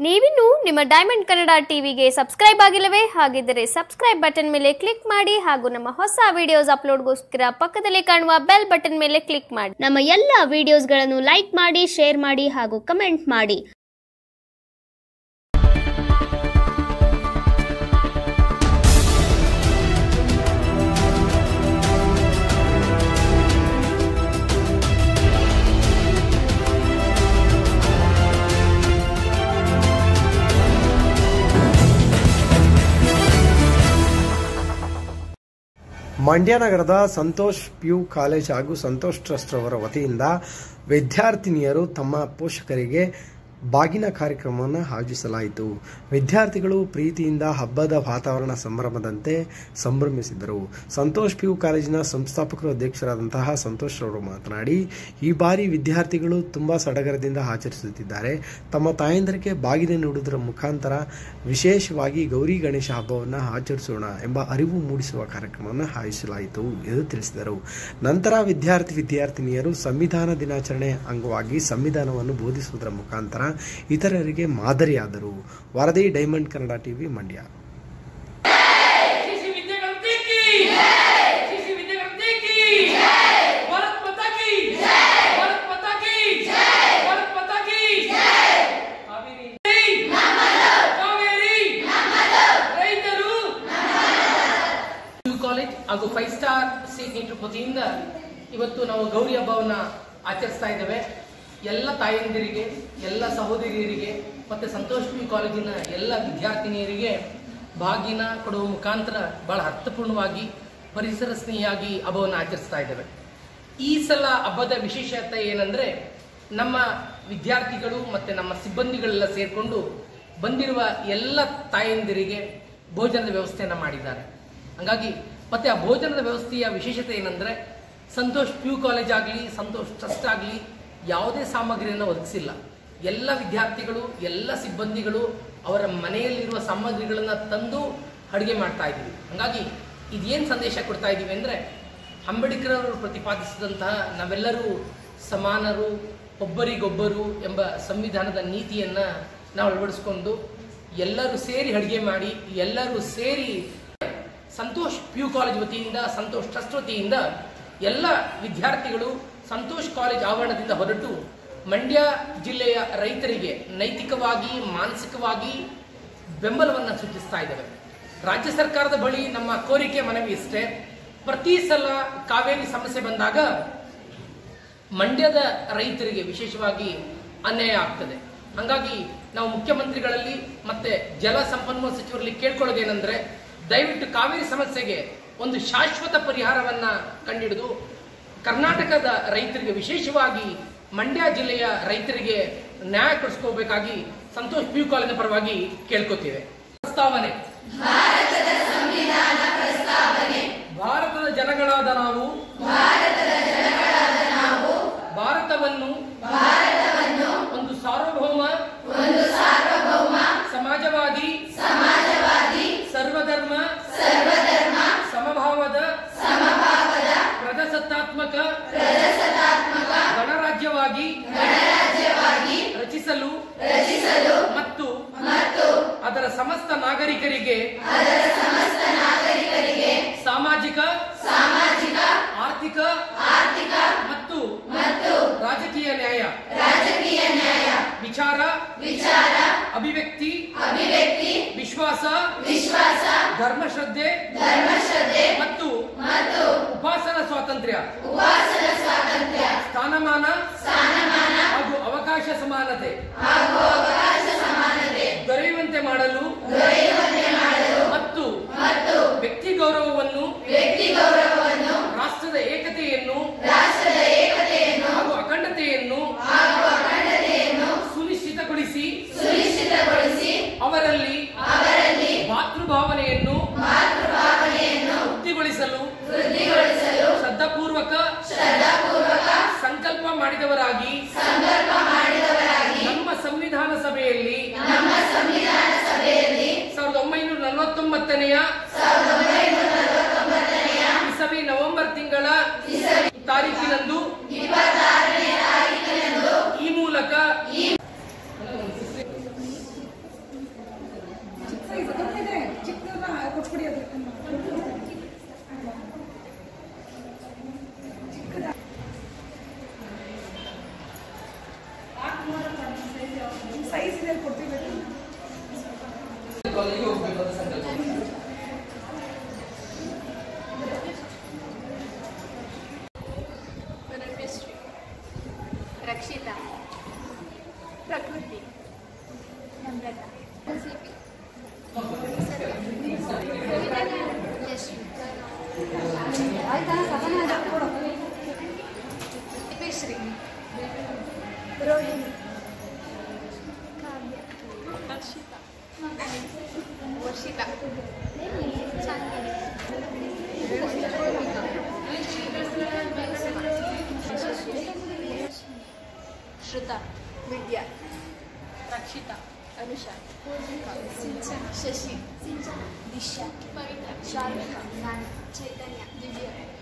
ನೀವಿನ್ನು ನಿಮ್ಮ ಡೈಮಂಡ್ ಕನ್ನಡ ಟಿವಿಗೆ ಸಬ್ಸ್ಕ್ರೈಬ್ ಆಗಿಲ್ಲವೇ ಹಾಗಿದ್ದರೆ ಸಬ್ಸ್ಕ್ರೈಬ್ ಬಟನ್ ಮೇಲೆ ಕ್ಲಿಕ್ ಮಾಡಿ ಹಾಗೂ ನಮ್ಮ ಹೊಸ ವಿಡಿಯೋಸ್ ಅಪ್ಲೋಡ್ಗೋಸ್ಕರ ಪಕ್ಕದಲ್ಲಿ ಕಾಣುವ ಬೆಲ್ ಬಟನ್ ಮೇಲೆ ಕ್ಲಿಕ್ ಮಾಡಿ ನಮ್ಮ ಎಲ್ಲ ವಿಡಿಯೋಸ್ಗಳನ್ನು ಲೈಕ್ ಮಾಡಿ ಶೇರ್ ಮಾಡಿ ಹಾಗೂ ಕಮೆಂಟ್ ಮಾಡಿ ಮಂಡ್ಯ ನಗರದ ಸಂತೋಷ್ ಪಿಯು ಕಾಲೇಜ್ ಹಾಗೂ ಸಂತೋಷ್ ಟ್ರಸ್ಟ್ ರವರ ವತಿಯಿಂದ ವಿದ್ಯಾರ್ಥಿನಿಯರು ತಮ್ಮ ಪೋಷಕರಿಗೆ ಬಾಗಿನ ಕಾರ್ಯಕ್ರಮವನ್ನು ಆಯೋಜಿಸಲಾಯಿತು ವಿದ್ಯಾರ್ಥಿಗಳು ಪ್ರೀತಿಯಿಂದ ಹಬ್ಬದ ವಾತಾವರಣ ಸಂಭ್ರಮದಂತೆ ಸಂಭ್ರಮಿಸಿದರು ಸಂತೋಷ್ ಪಿಯು ಕಾಲೇಜಿನ ಸಂಸ್ಥಾಪಕರು ಅಧ್ಯಕ್ಷರಾದಂತಹ ಸಂತೋಷ್ ರವರು ಮಾತನಾಡಿ ಈ ಬಾರಿ ವಿದ್ಯಾರ್ಥಿಗಳು ತುಂಬಾ ಸಡಗರದಿಂದ ಆಚರಿಸುತ್ತಿದ್ದಾರೆ ತಮ್ಮ ತಾಯಂದರಿಗೆ ಬಾಗಿನ ನೀಡುವುದರ ಮುಖಾಂತರ ವಿಶೇಷವಾಗಿ ಗೌರಿ ಗಣೇಶ ಹಬ್ಬವನ್ನು ಆಚರಿಸೋಣ ಎಂಬ ಅರಿವು ಮೂಡಿಸುವ ಕಾರ್ಯಕ್ರಮವನ್ನು ಆಯೋಜಿಸಲಾಯಿತು ಎಂದು ತಿಳಿಸಿದರು ನಂತರ ವಿದ್ಯಾರ್ಥಿ ವಿದ್ಯಾರ್ಥಿನಿಯರು ಸಂವಿಧಾನ ದಿನಾಚರಣೆ ಅಂಗವಾಗಿ ಸಂವಿಧಾನವನ್ನು ಬೋಧಿಸುವುದರ ಮುಖಾಂತರ ಇತರರಿಗೆ ಮಾದರಿಯಾದರು ವರದಿ ಡೈಮಂಡ್ ಕನ್ನಡ ಟಿವಿ ಮಂಡ್ಯ ಶಿಶು ವಿದ್ಯಾಗಂತಿ ಕಿ ಶಿಶು ವಿದ್ಯಾಗಂತಿ ಕಿ ಭಾರತ್ ಮಾತಾ ಕಿ ಭಾರತ್ ಮಾತಾ ಕಿ ಭಾರತ್ ಮಾತಾ ಕಿ ಕಾವೇರಿ ಕಾವೇರಿ ರೈತರು ಕಾಲೇಜ್ ಹಾಗೂ ಫೈವ್ ಸ್ಟಾರ್ ಸೀಟ್ ವತಿಯಿಂದ ಇವತ್ತು ನಾವು ಗೌರಿ ಹಬ್ಬವನ್ನ ಆಚರಿಸ್ತಾ ಇದ್ದೇವೆ ಎಲ್ಲ ತಾಯಂದಿರಿಗೆ ಎಲ್ಲ ಸಹೋದರಿಯರಿಗೆ ಮತ್ತೆ ಸಂತೋಷ್ ಪಿ ಕಾಲೇಜಿನ ಎಲ್ಲ ವಿದ್ಯಾರ್ಥಿನಿಯರಿಗೆ ಬಾಗಿನ ಕೊಡುವ ಮುಖಾಂತರ ಬಹಳ ಅರ್ಥಪೂರ್ಣವಾಗಿ ಪರಿಸರ ಸ್ನೇಹಿಯಾಗಿ ಹಬ್ಬವನ್ನು ಆಚರಿಸ್ತಾ ಇದ್ದೇವೆ ಈ ಸಲ ಹಬ್ಬದ ವಿಶೇಷತೆ ಏನಂದ್ರೆ ನಮ್ಮ ವಿದ್ಯಾರ್ಥಿಗಳು ಮತ್ತೆ ನಮ್ಮ ಸಿಬ್ಬಂದಿಗಳೆಲ್ಲ ಸೇರಿಕೊಂಡು ಬಂದಿರುವ ಎಲ್ಲ ತಾಯಂದಿರಿಗೆ ಭೋಜನದ ವ್ಯವಸ್ಥೆಯನ್ನ ಮಾಡಿದ್ದಾರೆ ಹಂಗಾಗಿ ಮತ್ತೆ ಆ ಭೋಜನದ ವ್ಯವಸ್ಥೆಯ ವಿಶೇಷತೆ ಏನಂದ್ರೆ ಸಂತೋಷ್ ಪಿ ಯು ಕಾಲೇಜ್ ಆಗಲಿ ಸಂತೋಷ್ ಟ್ರಸ್ಟ್ ಆಗಲಿ ಯಾವುದೇ ಸಾಮಗ್ರಿಯನ್ನು ಒದಗಿಸಿಲ್ಲ ಎಲ್ಲ ವಿದ್ಯಾರ್ಥಿಗಳು ಎಲ್ಲ ಸಿಬ್ಬಂದಿಗಳು ಅವರ ಮನೆಯಲ್ಲಿರುವ ಸಾಮಗ್ರಿಗಳನ್ನ ತಂದು ಅಡುಗೆ ಮಾಡ್ತಾ ಇದ್ದೀವಿ ಹಂಗಾಗಿ ಇದೇನು ಸಂದೇಶ ಕೊಡ್ತಾ ಇದ್ದೀವಿ ಅಂದ್ರೆ ಅಂಬೇಡ್ಕರ್ ಅವರು ಪ್ರತಿಪಾದಿಸಿದಂತಹ ನಾವೆಲ್ಲರೂ ಸಮಾನರು ಒಬ್ಬರಿಗೊಬ್ಬರು ಎಂಬ ಸಂವಿಧಾನದ ನೀತಿಯನ್ನ ನಾವು ಅಳವಡಿಸಿಕೊಂಡು ಎಲ್ಲರೂ ಸೇರಿ ಅಡುಗೆ ಮಾಡಿ ಎಲ್ಲರೂ ಸೇರಿ ಸಂತೋಷ್ ಪಿ ಯು ಕಾಲೇಜ್ ವತಿಯಿಂದ ಸಂತೋಷ್ ಟ್ರಸ್ಟ್ ವತಿಯಿಂದ ಎಲ್ಲ ವಿದ್ಯಾರ್ಥಿಗಳು ಸಂತೋಷ್ ಕಾಲೇಜ್ ಆವರಣದಿಂದ ಹೊರಟು ಮಂಡ್ಯ ಜಿಲ್ಲೆಯ ರೈತರಿಗೆ ನೈತಿಕವಾಗಿ ಮಾನಸಿಕವಾಗಿ ಬೆಂಬಲವನ್ನು ಸೂಚಿಸ್ತಾ ಇದ್ದೇವೆ ರಾಜ್ಯ ಸರ್ಕಾರದ ಬಳಿ ನಮ್ಮ ಕೋರಿಕೆ ಮನವಿ ಇಷ್ಟೇ ಪ್ರತಿ ಸಲ ಕಾವೇರಿ ಸಮಸ್ಯೆ ಬಂದಾಗ ಮಂಡ್ಯದ ರೈತರಿಗೆ ವಿಶೇಷವಾಗಿ ಅನ್ಯಾಯ ಆಗ್ತದೆ ಹಂಗಾಗಿ ನಾವು ಮುಖ್ಯಮಂತ್ರಿಗಳಲ್ಲಿ ಮತ್ತೆ ಜಲ ಸಂಪನ್ಮೂಲ ಸಚಿವರಲ್ಲಿ ಕೇಳ್ಕೊಳ್ಳೋದೇನೆಂದ್ರೆ ದಯವಿಟ್ಟು ಕಾವೇರಿ ಸಮಸ್ಯೆಗೆ ಒಂದು ಶಾಶ್ವತ ಪರಿಹಾರವನ್ನ ಕಂಡಿಡಿದು ಕರ್ನಾಟಕದ ರೈತರಿಗೆ ವಿಶೇಷವಾಗಿ ಮಂಡ್ಯ ಜಿಲ್ಲೆಯ ರೈತರಿಗೆ ನ್ಯಾಯ ಕೊಡಿಸ್ಕೋಬೇಕಾಗಿ ಸಂತೋಷ್ ಪಿ ಯು ಕಾಲೇಜಿನ ಪರವಾಗಿ ಕೇಳ್ಕೊತೀವಿ ಪ್ರಸ್ತಾವನೆ ಭಾರತದ ಜನಗಳಾದ ನಾವು ಭಾರತವನ್ನು ಒಂದು ಸಾರ್ವಭೌಮ ಸಮಾಜವಾದಿ ಸರ್ವಧರ್ಮ ಸಮಭಾವದ ಪ್ರಜಾಸತ್ತಾತ್ಮಕ ಗಣರಾಜ್ಯವಾಗಿ ರಚಿಸಲು ಮತ್ತು ಅದರ ಸಮಸ್ತ ನಾಗರಿಕರಿಗೆ ಸಾಮಾಜಿಕ ಆರ್ಥಿಕ ಮತ್ತು ರಾಜಕೀಯ ನ್ಯಾಯ ವಿಚಾರ ಅಭಿವ್ಯಕ್ತಿ ವಿಶ್ವಾಸ ಧರ್ಮಶ್ರದ್ಧೆ ಮತ್ತು ಉಪಾಸನಾ ಸ್ವಾತಂತ್ರ್ಯ ಸ್ಥಾನಮಾನ ಹಾಗೂ ಅವಕಾಶ ಸಮಾನತೆ ದೊರೆಯುವಂತೆ ಮಾಡಲು ಮತ್ತು ವ್ಯಕ್ತಿ ಗೌರವವನ್ನು ರಾಷ್ಟ್ರದ ಏಕತೆಯನ್ನು ಹಾಗೂ ಅಖಂಡತೆಯನ್ನು ಸುನಿಶ್ಚಿತಗೊಳಿಸಿ ಅವರಲ್ಲಿ ಮಾತೃಭಾವನೆಯನ್ನು ವೃದ್ಧಿಗೊಳಿಸಲು ಶ್ರದ್ಧಾಪೂರ್ವಕ ಸಂಕಲ್ಪ ಮಾಡಿದವರಾಗಿ ನಮ್ಮ ಸಂವಿಧಾನ ಸಭೆಯಲ್ಲಿ ಸಾವಿರದ ಒಂಬೈನೂರ ನಲವತ್ತೊಂಬತ್ತನೆಯ ಇಸವಿ ನವೆಂಬರ್ ತಿಂಗಳ ತಾರೀಕಿನಂದು ಈ ಮೂಲಕ ಕಾಲೇಜಿಗೆ ಹೋಗ್ಬೇಕು ಅಂತ ಸಂಕಲ್ಪ ರಮ್ಯಶ್ರೀ ರಕ್ಷಿತಾ ಪ್ರಕೃತಿ ನಮ್ರತಾ ಸಿಪಿ ದಿಪೇಶ್ರೀ ರೋಹಿಣಿ ಕಾವ್ಯ ಹರ್ಷಿತಾ ವರ್ಷಿತಾ ಚಾಂದಿನಿ ಶ್ರುತ ವಿದ್ಯಾ ರಕ್ಷಿತಾ ಅನುಷಾ ಸಿಂಚನ ಶಶಿ ದಿಶಾ ಪವಿತ್ರ ಶಾರ್ವಿಕ ಚೈತನ್ಯ ದಿವ್ಯ